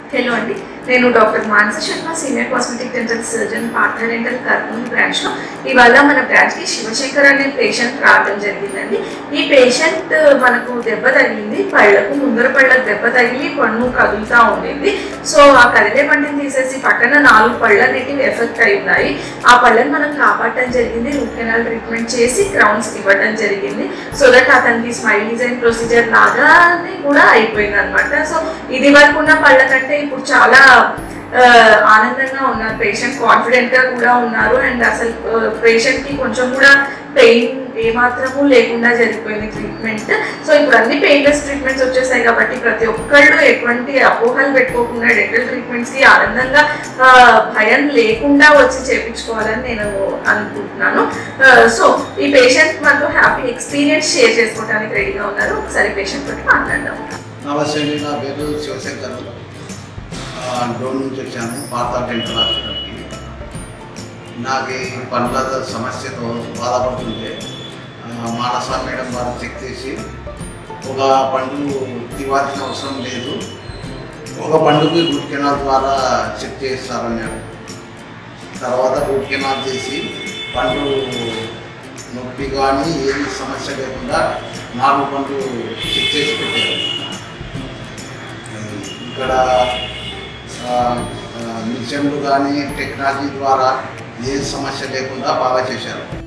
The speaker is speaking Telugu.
హలో అండి నేను doctor Manasa Sharma senior cosmetic dental surgeon partner dental Kurnool బ్రాంచ్లో ఇవాళ మన బ్రాంచ్కి శివశంకర్ అనే పేషెంట్ రావడం జరిగిందండి ఈ పేషెంట్ మనకు దెబ్బ తగిలింది పళ్ళకు ముందర పళ్ళకు దెబ్బ తగిలి పన్ను కదులుతూ ఉండింది సో ఆ కదిలే పండుని తీసేసి పక్కన నాలుగు పళ్ళ అనేటివి ఎఫెక్ట్ అయి ఉన్నాయి ఆ పళ్ళని మనం కాపాడటం జరిగింది రూట్ కెనాల్ ట్రీట్మెంట్ చేసి క్రౌన్స్ ఇవ్వడం జరిగింది సో దట్ అతనికి స్మైల్ డిజైన్ ప్రొసీజర్ లాగానే కూడా అయిపోయింది అనమాట సో ఇది వరకు ఉన్న పళ్ళ కంటే ఇప్పుడు చాలా ఆ, ఆనందంగా ఉన్నారు పేషెంట్ కాన్ఫిడెంట్ గా కూడా ఉన్నారు అండ్ అసలు పేషెంట్ కి కొంచెం కూడా పెయిన్ ఏమాత్రము లేకుండా జరిగిపోయింది ట్రీట్మెంట్ సో ఇప్పుడు అన్ని పెయిన్లెస్ ట్రీట్మెంట్స్ వచ్చేసాయి కాబట్టి ప్రతి ఒక్కళ్ళు ఎటువంటి అపోహలు పెట్టుకోకుండా డెంటల్ ట్రీట్మెంట్స్ కి ఆనందంగా ఆ, భయం లేకుండా వచ్చి చేపించుకోవాలని నేను అనుకుంటున్నాను సో ఈ పేషెంట్ మనతో హ్యాపీ ఎక్స్పీరియన్స్ షేర్ చేసుకోవడానికి రెడీగా ఉన్నారు ఒకసారి పేషెంట్ తోటి మాట్లాడదాం నమస్తే అండి నా పేరు శివశంకర్ ఆ, డోన్ నుంచి వచ్చాను పాత డెంటల్ హాస్పిటల్కి నాకు ఈ పండ్ల సమస్యతో బాధపడుతుంటే ఆ, మానస మేడం వారు చెక్ చేసి ఒక పండు తీవాల్సిన అవసరం లేదు ఒక పండుకి రూట్ కెనాల్ ద్వారా చెక్ చేస్తారన్నాడు తర్వాత రూట్ కెనాల్ చేసి పండు నొప్పి కానీ ఏమి సమస్య లేకుండా నాలుగు పండ్లు చెక్ చేసి పెట్టారు ఇక్కడ ఆ, ఆ, మిషన్లు కానీ టెక్నాలజీ ద్వారా ఏ సమస్య లేకుండా బాగా చేశారు